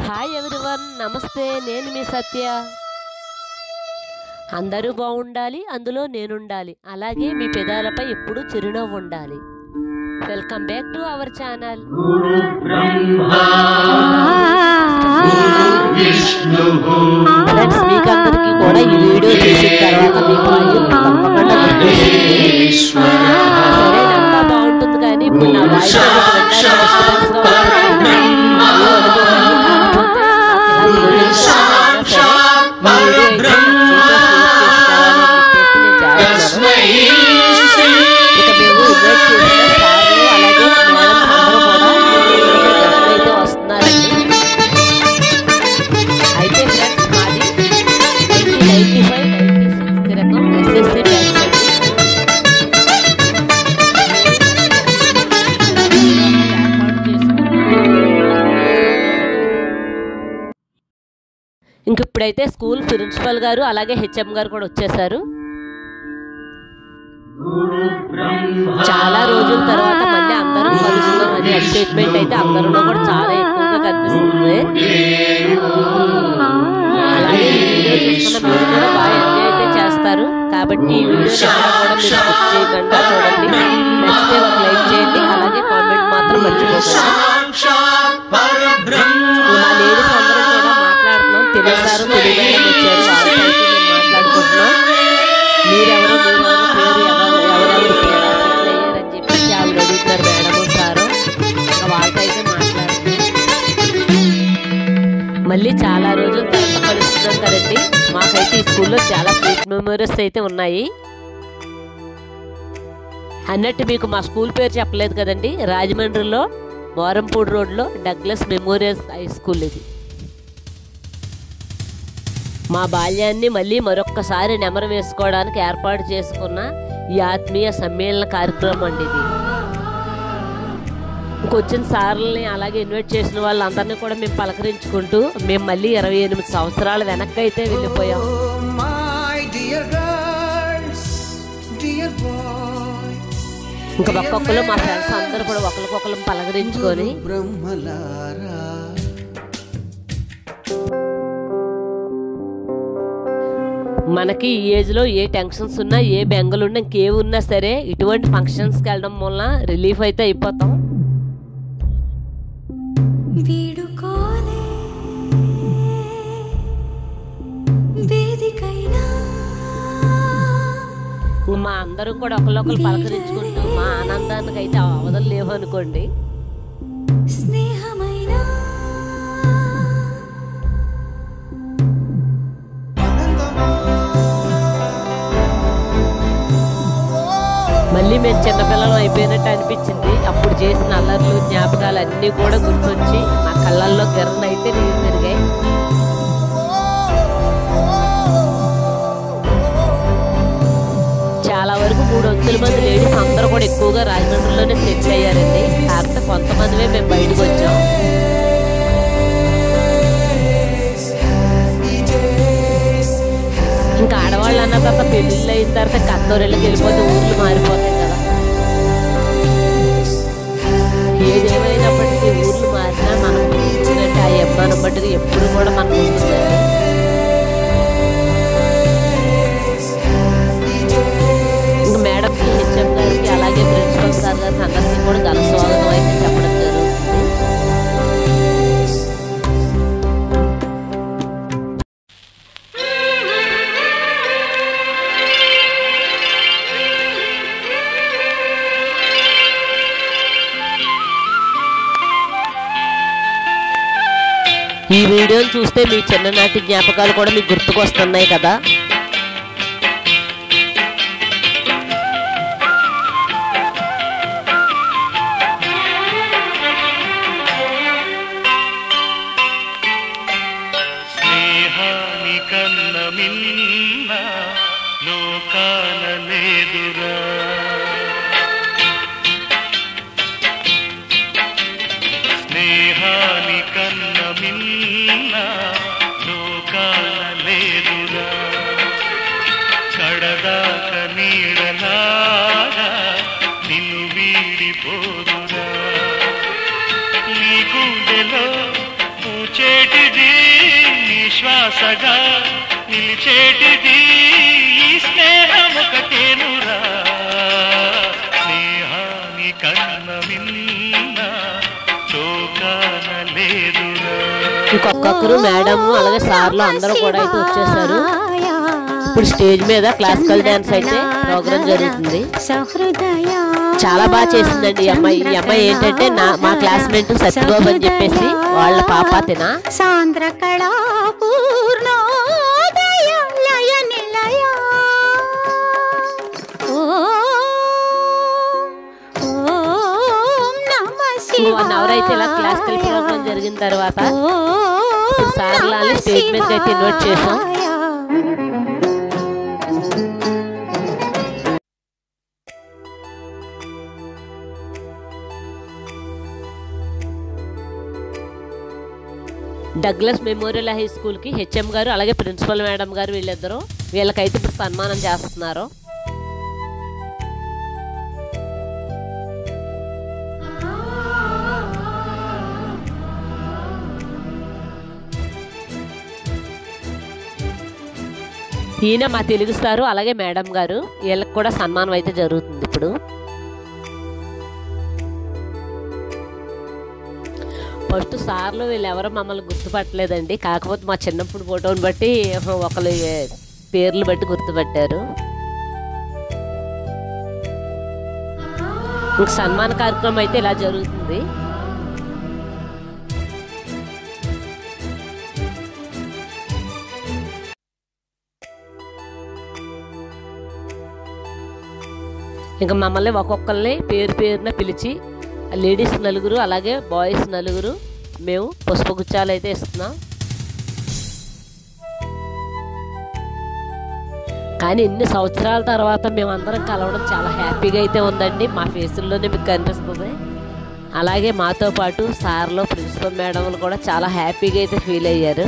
Hi everyone నమస్తే నేను మీ సత్య అందరూ బాగుండాలి అందులో నేనుండాలి అలాగే మీ పెదాలపై ఎప్పుడూ చిరునవ్వు ఉండాలి welcome back to our channel friends మీకు అందరికీ కూడా ఈ వీడియో చూసిన తర్వాత మీకు వాల్యూమ్ తప్పకుండా గుర్తొస్తుంది. సరే అంతా బాగుంటుంది కానీ ఇప్పుడు నా వాయిస్ అనేది వినడానికి disturbance గా ఉంటుంది. ఏమీ అనుకోకండి. కాకపోతే నాకు ఇలా వివరించాలన్నా సరే, ఈ వీడియో అయితే మీతో share చేయాలని చెప్పేసి నేను చేస్తున్నాను. ఇక మేము ఇన్వైట్ చేసిన సార్లు అలాగే మేడమ్స్ అందరూ కూడా గెస్ట్లు అయితే వస్తున్నారండి అయితే ఫ్రెండ్స్ మాది nineteen ninety five ninety six క్రితం ఎస్ఎస్సి బ్యాచ్ అండి ఏర్పాటు ఇంక ఇప్పుడైతే స్కూల్ ప్రిన్సిపల్ గారు అలాగే హెచ్ఎం గారు కూడా వచ్చేసారు చాలా రోజుల తర్వాత మళ్ళీ అందరం కలుస్తున్నాం అనే ఎక్సైట్మెంట్ అయితే అందరిలో కూడా చాలా ఎక్కువగా కనిపిస్తుంది అలాగే ఈ వీడియో చూస్తున్న మీరు కూడా బాగా ఎంజాయ్ అయితే చేస్తారు కాబట్టి ఈ వీడియో ఎక్కడ కూడా మీరు స్కిప్ చేయకుండా చూడండి నచ్చితే ఒక లైక్ చేయండి అలాగే కామెంట్ మాత్రం మర్చిపోకండి మా లేడీస్ అందరం కూడా మాట్లాడుతున్నాం తెలిసారు తెలియడం వచ్చారు వాళ్ళతో అయితే మేము మాట్లాడుకుంటున్నాం మీరెవరో మీరెవరో పేరు ఎవరు ఎవరెవరు పేరు సెటిల్ అయ్యారని చెప్పేసి ఆవిడ అడుగుతున్నారు మేడం సారు ఇంకా వాళ్ళతో అయితే మాట్లాడుతున్నాం మళ్ళీ చాలా రోజుల తర్వాత కలుస్తున్నాం కదండి మాకైతే ఈ స్కూల్లో చాలా స్వీట్ మెమరీస్ అయితే ఉన్నాయి అన్నట్టు మీకు మా స్కూల్ పేరు చెప్పలేదు కదండి రాజమండ్రిలో మోరంపూడి రోడ్లో డగ్లస్ మెమోరియల్ హై స్కూల్ ఇది మా బాల్యాన్ని మళ్ళీ మరొక్కసారి నెమరు వేసుకోవడానికి ఏర్పాటు చేసుకున్న ఈ ఆత్మీయ సమ్మేళన కార్యక్రమం అండి ఇది ఇంకొచ్చిన సార్లని అలాగే ఇన్వైట్ చేసిన వాళ్ళందరినీ కూడా మేము పలకరించుకుంటూ మేము మళ్ళీ ఇరవై ఎనిమిది సంవత్సరాల వెనక్కి అయితే వెళ్ళిపోయాం Oh, my dear girls, dear boys, ఇంకా ఒక్కొక్కరు మా ఫ్రెండ్స్ అందరూ కూడా ఒకరికొకరు పలకరించుకొని బ్రహ్మలారా మనకి ఈ ఏజ్ లో ఏ టెన్షన్స్ ఉన్నా ఏ బెంగలు ఉన్నా ఇంకే ఉన్నా సరే ఇటువంటి ఫంక్షన్స్కి వెళ్ళడం వల్ల రిలీఫ్ అయితే అయిపోతాం వీడుకోలే వేదికైనా ఇంక మా అందరం కూడా ఒకరికొకరు పలకరించుకుంటూ మా ఆనందానికి అయితే అవధులు లేవు అనుకోండి స్నేహమైనా మళ్ళీ మేము చిన్నపిల్లలు అయిపోయినట్టు అనిపించింది అప్పుడు చేసిన అల్లర్లు జ్ఞాపకాలు అన్నీ కూడా గుర్తొచ్చి నా కళ్ళల్లో గిర్రలు అయితే నీళ్ళు తిరిగాయి చాలా వరకు మూడు వందల మంది లేడీస్ అందరూ కూడా ఎక్కువగా రాజమండ్రిలోనే సెటిల్ అయ్యారండి కాకపోతే కొంతమందివే మేము బయటకు వచ్చాం ఇంకా ఆడవాళ్ళు అన్న తర్వాత పెళ్ళిళ్ళు అయిన తర్వాత కత్తూరెళ్ళకి వెళ్ళిపోతే ఊర్లు మారిపోతాయి కదా ఏదేమైనప్పటికీ ఊర్లు మారినా మనం పుట్టినట్టు ఆ అమ్మానం బట్టి ఎప్పుడు కూడా మనం ఉంటుందండి ఇంకా మేడంకి హెచ్ఎం గారికి అలాగే ప్రిన్సిపల్ సార్ గారికి అందరికీ కూడా ఘన స్వాగతం అయితే చెప్పడం జరుగుతుంది ఈ వీడియోని చూస్తే మీ చిన్ననాటి జ్ఞాపకాలు కూడా మీకు గుర్తుకొస్తున్నాయి కదా స్నేహానికన్న మిన్న లోకాన లేదురా స్నేహానికన్న మిన్న లోకాన లేదురా కడదాక నీడలాగా నిన్ను వీడిపోదురా నీ గుండెలో పూల పూచేటిది నీ శ్వాసగా నిలిచేటిది ఈ స్నేహం ఒకటేనురా స్నేహాని కన్న మిన్న లోకాన లేదురా ఇంకొకరు మేడం అలాగే సార్లు అందరూ కూడా అయితే వచ్చేసారు ఇప్పుడు స్టేజ్ మీద క్లాసికల్ డాన్స్ అయితే ప్రోగ్రామ్ జరుగుతుంది సహృదయ చాలా బాగా చేసిందండి ఈ అమ్మాయి ఈ అమ్మాయి ఏంటంటే నా మా క్లాస్మేట్ సత్యబాబు అని చెప్పేసి వాళ్ళ పాప తిన సాంద్ర కళా పూర్ణోదయ లయ నిలయ ఓం నమ ఇంకో వన్ అవర్ అయితే ఇలా క్లాసికల్ ప్రోగ్రామ్ జరిగిన తర్వాత ఇప్పుడు సార్లని స్టేజ్ మీదకి అయితే ఇన్వైట్ చేసాం డగ్లస్ మెమోరియల్ హై స్కూల్కి హెచ్ఎం గారు అలాగే ప్రిన్సిపల్ మేడం గారు వీళ్ళిద్దరూ వీళ్ళకైతే ఇప్పుడు సన్మానం చేస్తున్నారు ఈయన మా తెలుగు సారు అలాగే మేడం గారు వీళ్ళకి కూడా సన్మానం అయితే జరుగుతుంది ఇప్పుడు ఫస్ట్ సార్లు వీళ్ళు ఎవరో మమ్మల్ని గుర్తుపట్టలేదండి కాకపోతే మా చిన్నప్పుడు ఫోటోని బట్టి ఒకరు పేర్లు బట్టి గుర్తుపట్టారు ఇంక సన్మాన కార్యక్రమం అయితే ఇలా జరుగుతుంది ఇంకా మమ్మల్ని ఒక్కొక్కరిని పేరు పేరున పిలిచి లేడీస్ నలుగురు అలాగే బాయ్స్ నలుగురు మేము పుష్పగుచ్చాలు అయితే ఇస్తున్నాం కానీ ఇన్ని సంవత్సరాల తర్వాత మేమందరం కలవడం చాలా హ్యాపీగా అయితే ఉందండి మా ఫేసుల్లోనే మీకు కనిపిస్తుంది అలాగే మాతో పాటు సార్లో ప్రిన్సిపల్ మేడంలు కూడా చాలా హ్యాపీగా అయితే ఫీల్ అయ్యారు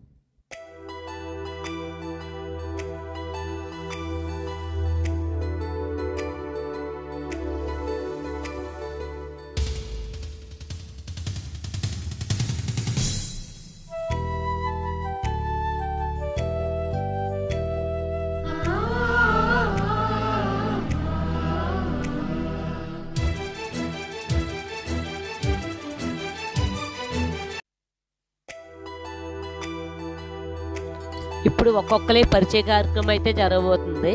ఇప్పుడు ఒక్కొక్కరి పరిచయ కార్యక్రమం అయితే జరగబోతుంది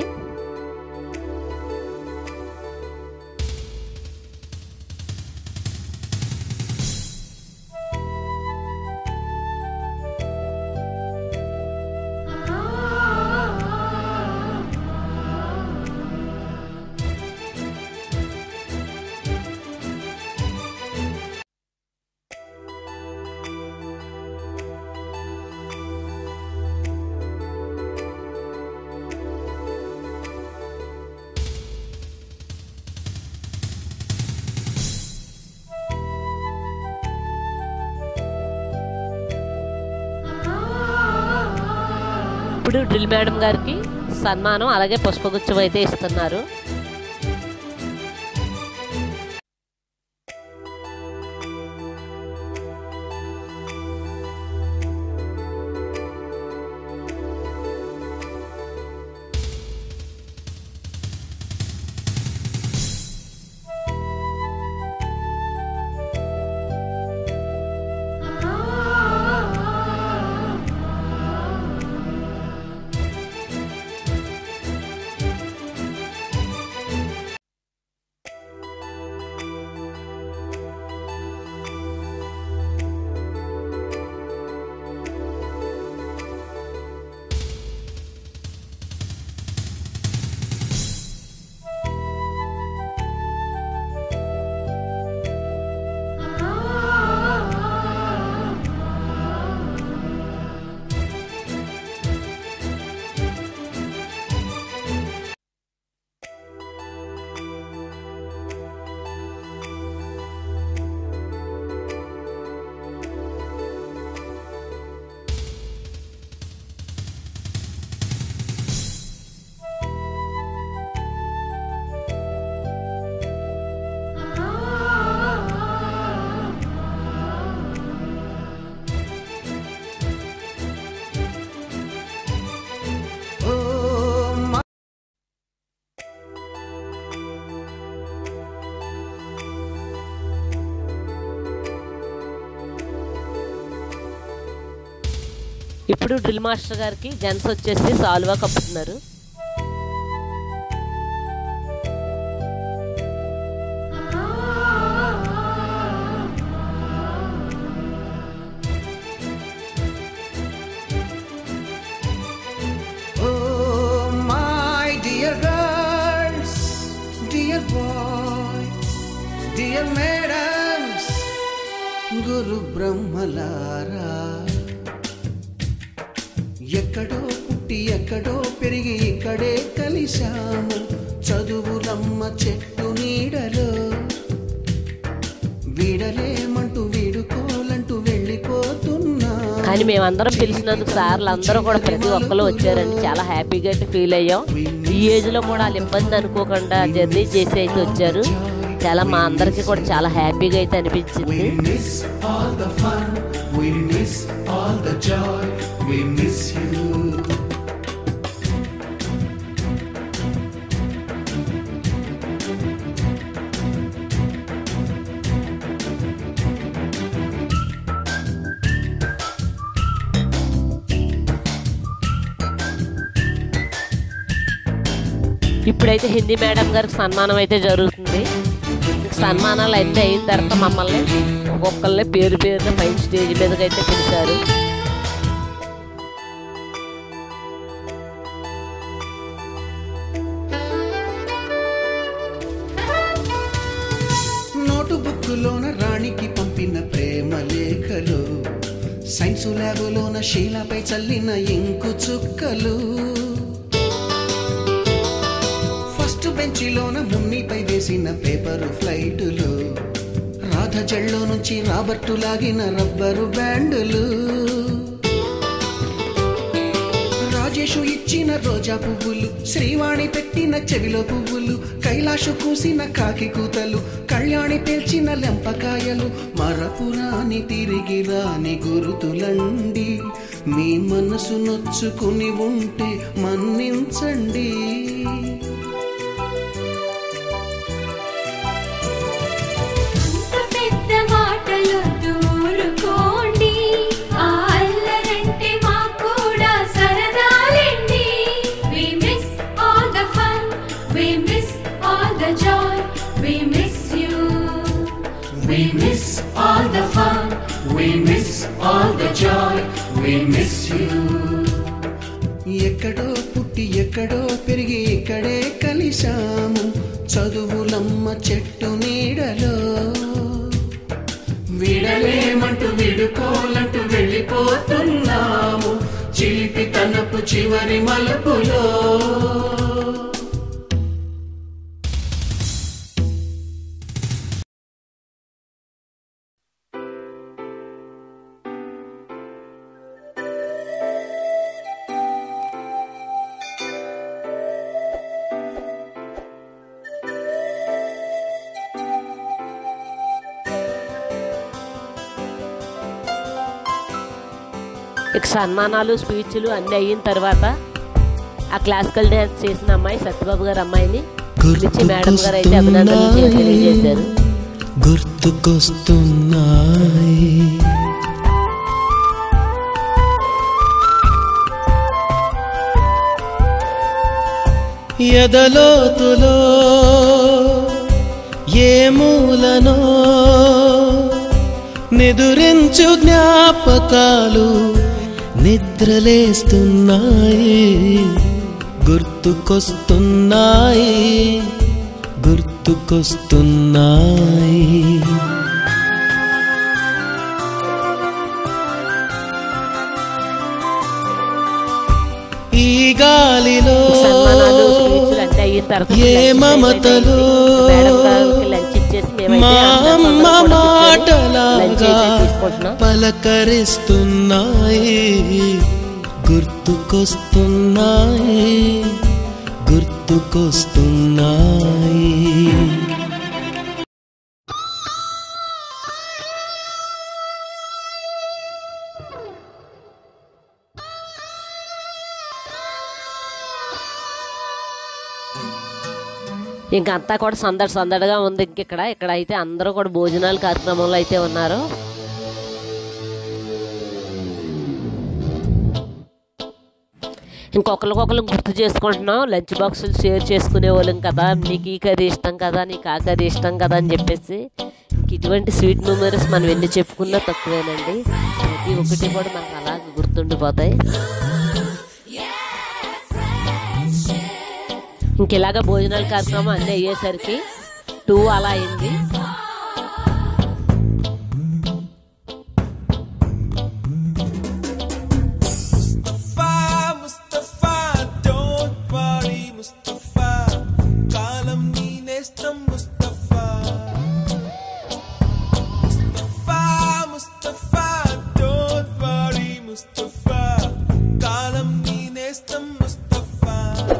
ఇప్పుడు డ్రిల్ మేడం గారికి సన్మానం అలాగే పుష్పగుచ్చం అయితే ఇస్తున్నారు ఇప్పుడు డ్రిల్ మాస్టర్ గారికి జెంట్స్ వచ్చేసి సాల్వా కప్పుతున్నారు Oh, my dear girls, dear boys, dear madams, గురు బ్రహ్మలారా ఎక్కడో పుట్టి ఎక్కడో పెరిగి ఇక్కడే కలిశాము చదువులమ్మ చెట్టు నీడలో వీడలేమంటూ వీడుకోలంటూ వెళ్ళిపోతున్నా కానీ మేమందరం పిలిచినందుకు సార్లు అందరూ కూడా ప్రతి ఒక్కరు వచ్చారని చాలా హ్యాపీగా అయితే ఫీల్ అయ్యాం ఈ ఏజ్ లో కూడా వాళ్ళు ఇబ్బంది అనుకోకుండా జర్నీ చేసి అయితే వచ్చారు చాలా మా అందరికీ కూడా చాలా హ్యాపీగా అయితే అనిపించింది We miss all the fun, we miss all the joy, we miss you. ఇప్పుడైతే హిందీ మేడం గారికి సన్మానం అయితే జరుగుతుంది సన్మానాలు అయితే అయిన తర్వాత మమ్మల్ని ఒక్కొక్కరిని పేరు పేరున పైన స్టేజ్ మీదకి అయితే పిలిచారు నోటు బుక్కులోన రాణికి పంపిన ప్రేమ లేఖలు సైన్సు ల్యాబులోన శీలపై చల్లిన ఇంకు చుక్కలు ఫస్ట్ బెంచిలోన మున్నిపై వేసిన పేపరు ఫ్లైటులు రాధ జల్లో నుంచి రాబర్టు లాగిన రబ్బరు బ్యాండులు రాజేషు ఇచ్చిన రోజా పువ్వులు శ్రీవాణి పెట్టిన చెవిలో పువ్వులు కైలాషు కూసిన కాకి కూతలు కళ్యాణి పేల్చిన లెంపకాయలు మరపురాని తిరిగి రాని గురుతులండి మీ మనసు నొచ్చుకుని ఉంటే మన్నించండి అంత పెద్ద మాటలు దూరుకోండి ఆ అల్లరంటే మాకు కూడా సరదాలండి we miss all the fun we miss all the joy we miss you We miss all the fun, we miss all the joy, we miss you. ఎక్కడో పుట్టి ఎక్కడో పెరిగి ఇక్కడే కలిశాము చదువులమ్మ చెట్టు నీడలో విడలేమంటూ విడుకోలంటూ వెళ్ళిపోతున్నాము చిలిపి తనపు చివరి మలుపులో ఇక సన్మానాలు స్పీచ్లు అన్నీ అయిన తర్వాత ఆ క్లాసికల్ డ్యాన్స్ చేసిన అమ్మాయి సత్యబాబు గారు అమ్మాయిని పిలిచి మేడం గారు అయితే అభినందనలు చే- తెలియజేశారు గుర్తుకొస్తున్నాయి ఎదలోతులో ఏ మూలనో నిదురించు జ్ఞాపకాలు నిద్రలేస్తున్నాయి గుర్తుకొస్తున్నాయి గుర్తుకొస్తున్నాయి ఈ గాలిలో సన్మానాలు స్పీచ్లు అన్నీ అయిన తర్వాత ఏ లంచ్ టైం మమతలు అయితే మేడం గారికి లంచ్ ఇచ్చేసి మేమైతే మా అందరం అమ్మ కూడా కూర్చొని లంచ్ మాటలాగా అయితే తీసుకుంటున్నాం పలకరిస్తున్నాయి గుర్తుకొస్తున్నాయి గుర్తుకొస్తున్నాయి ఇంకా అంతా కూడా సందడి సందడిగా ఉంది ఇంక ఇక్కడ ఇక్కడ అయితే అందరూ కూడా భోజనాల కార్యక్రమంలో అయితే ఉన్నారు ఇంకొకరికొకరు గుర్తు చేసుకుంటున్నాం లంచ్ బాక్సులు షేర్ చేసుకునే వాళ్ళం కదా నీకు ఈ కర్రీ ఇష్టం కదా నీకు ఆ కర్రీ ఇష్టం కదా అని చెప్పేసి ఇంక ఇటువంటి స్వీట్ మెమరీస్ మనం ఎన్ని చెప్పుకున్నా తక్కువేనండి ప్రతి ఒక్కటి కూడా మనకు అలాగే గుర్తుండిపోతాయి ఇంక ఇలాగ భోజనాల కార్యక్రమం అన్నీ అయ్యేసరికి టూ అలా అయింది ముస్తఫా ముస్తఫా డోంట్ వరీ ముస్తఫా కాలం నీ నేస్తం ముస్తఫా ముస్తఫా ముస్తఫా డోంట్ వరీ ముస్తఫా కాలం నీ నేస్తం Mustafa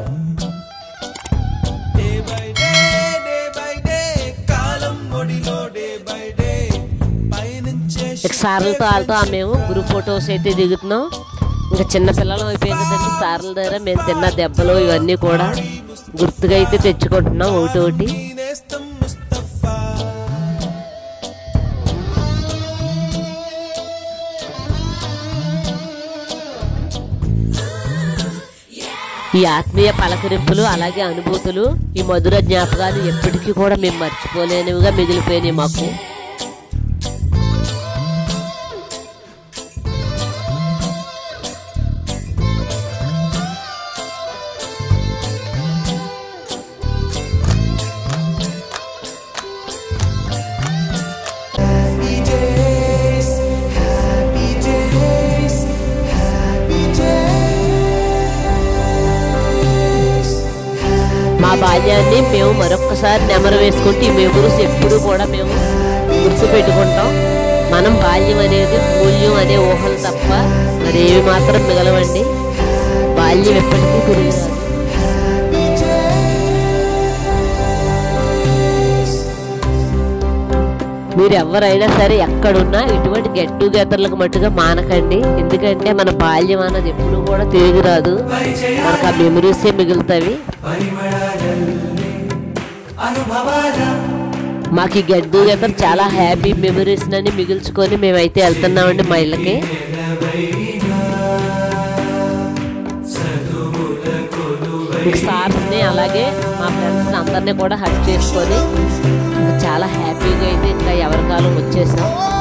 day by day day by day కాలం ఒడిలో డే బై డే పయనించే ఇక సార్లతో వాళ్ళతో మేము గ్రూప్ ఫొటోస్ అయితే దిగుతున్నాం ఇంకా చిన్న పిల్లలు అయిపోయింది కదండి సార్ల దగ్గర మేము తిన్న దెబ్బలు ఇవన్నీ కూడా గుర్తుగా అయితే తెచ్చుకుంటున్నాం ఒకటి ఒకటి నేస్తం ముస్తఫా ఈ ఆత్మీయ పలకరింపులు అలాగే అనుభూతులు ఈ మధుర జ్ఞాపకాలు ఎప్పటికీ కూడా మేము మర్చిపోలేనివిగా మిగిలిపోయినాయి మాకు Happy days, happy days, happy days. మా బాల్యాన్ని మేము మరొక్కసారి నెమరు వేసుకుంటే ఈ మెమరీస్ ఎప్పుడు కూడా మేము గుర్తు పెట్టుకుంటాం మనం బాల్యం అనేది మూల్యం అనే ఊహలు తప్ప మరేవి మాత్రం మిగలవండి బాల్యం ఎప్పటికీ తిరిగి రాదు. మీరు ఎవరైనా సరే ఎక్కడున్నా ఇటువంటి గెట్ టుగెదర్లకు మట్టుగా మానకండి ఎందుకంటే మన బాల్యం అన్నది ఎప్పుడు కూడా తిరిగి రాదు మనకు ఆ మెమరీసే మిగులుతాయి మాకు ఈ గెట్ టుగెదర్ చాలా హ్యాపీ మెమరీస్ అని మిగుల్చుకొని మేమైతే వెళ్తున్నామండి మా ఇళ్ళకి ఇంక సార్స్ని అలాగే మా ఫ్రెండ్స్ అందరినీ కూడా హక్ చేసుకొని చాలా హ్యాపీగా అయితే ఇంకా ఎవరి కాలం వచ్చేసాం